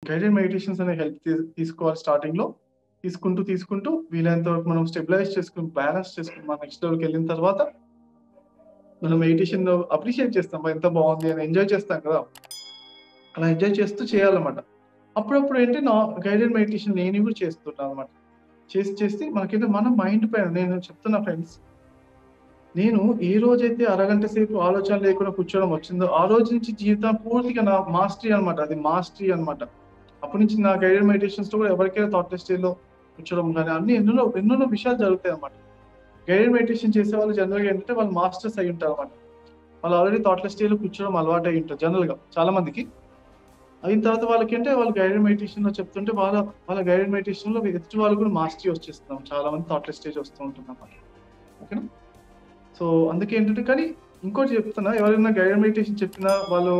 guided meditations అనే help తీసుకోవాలి starting లో తీసుకుంటూ తీసుకుంటూ వీలైనంత వరకు మనం స్టెబిలైజ్ చేసుకుని బ్యాలెన్స్ చేసుకుని మన నెక్స్ట్ లెవెల్కి వెళ్ళిన తర్వాత మనం మెడిటేషన్ అప్రిషియేట్ చేస్తాం "బా, ఎంత బాగుంది అని ఎంజాయ్ చేస్తాం కదా అలా ఎంజాయ్ చేస్తూ చేయాలన్నమాట అప్పుడప్పుడు ఏంటి నా గైడెడ్ మెడిటేషన్ నేను కూడా చేస్తున్నాను అనమాట చేసి చేసి మనకైతే మన మైండ్ పైన నేను చెప్తున్నా ఫ్రెండ్స్ నేను ఏ రోజైతే అరగంట సేపు ఆలోచన లేకుండా కూర్చోవడం వచ్చిందో ఆ రోజు నుంచి జీవితం పూర్తిగా నా మాస్టరీ అన్నమాట అది మాస్టరీ అన్నమాట అప్పటి నుంచి నా గైడెడ్ మెడిటేషన్స్ లో కూడా ఎవరికైనా థాట్ లో కూర్చోవడం కానీ అన్ని ఎన్నో ఎన్నో విషయాలు జరుగుతాయి అన్నమాట గైడెడ్ మెడిటేషన్ చేసే వాళ్ళు జనరల్ గా ఏంటంటే వాళ్ళు మాస్టర్స్ అయి ఉంటారు అన్నమాట వాళ్ళు ఆల్రెడీ థాట్లెస్ స్టేజ్ లో కూర్చోవడం అలవాటు అయి ఉంటారు జనరల్ గా చాలా మందికి అయిన తర్వాత వాళ్ళకి అంటే వాళ్ళు గైడెడ్ మెడిటేషన్ లో చెప్తుంటే వాళ్ళ వాళ్ళ గైడెడ్ మెడిటేషన్ లో ఎదుటి వాళ్ళు కూడా మాస్టరీ వచ్చేస్తున్నాం చాలా మంది థాట్లెస్ స్టేజ్ వస్తూ ఉంటుంది అన్నమాట ఓకేనా సో అందుకే ఏంటంటే కానీ ఇంకోటి చెప్తున్నా ఎవరైనా గైడెడ్ మెడిటేషన్ చెప్పినా వాళ్ళు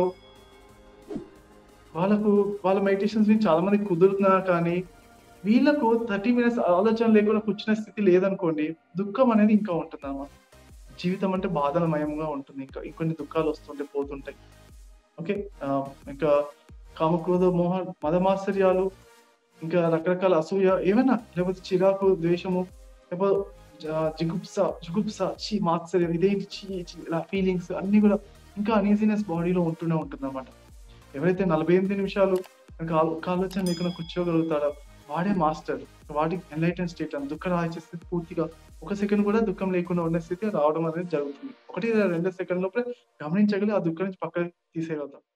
వాళ్ళకు వాళ్ళ మెడిటేషన్స్ నుంచి చాలా మంది కుదురుతున్నా కానీ వీళ్ళకు థర్టీ మినిట్స్ ఆలోచన లేకుండా కూర్చునే స్థితి లేదనుకోండి దుఃఖం అనేది ఇంకా ఉంటుంది అన్నమాట జీవితం అంటే బాధలమయంగా ఉంటుంది ఇంకా ఇంకొన్ని దుఃఖాలు వస్తుంటే పోతుంటాయి ఓకే ఇంకా కామక్రోధ మోహ మదమాశ్చర్యాలు ఇంకా రకరకాల అసూయ ఏమైనా లేకపోతే చిరాకు ద్వేషము లేకపోతే జ- జిగుప్స జుగుప్స చీ మాత్సర్యం ఇదేంటి చీ చీ ఇలా ఫీలింగ్స్ అన్ని కూడా ఇంకా అనీజినెస్ బాడీలో ఉంటూనే ఉంటుంది అనమాట ఎవరైతే నలభై ఎనిమిది నిమిషాలు ఇంకా ఆలో- ఒక ఆలోచన లేకుండా కూర్చోగలుగుతాడో వాడే మాస్టర్ వాడికి ఎన్లైటెన్ స్టేట్ అని దుఃఖ రాహిత్య స్థితి పూర్తిగా ఒక సెకండ్ కూడా దుఃఖం లేకుండా ఉన్న స్థితి రావడం అనేది జరుగుతుంది ఒకటి లేదా రెండు సెకండ్ లోపలే గమనించగలి ఆ దుఃఖం నుంచి పక్కకి తీసేయగలుగుతాం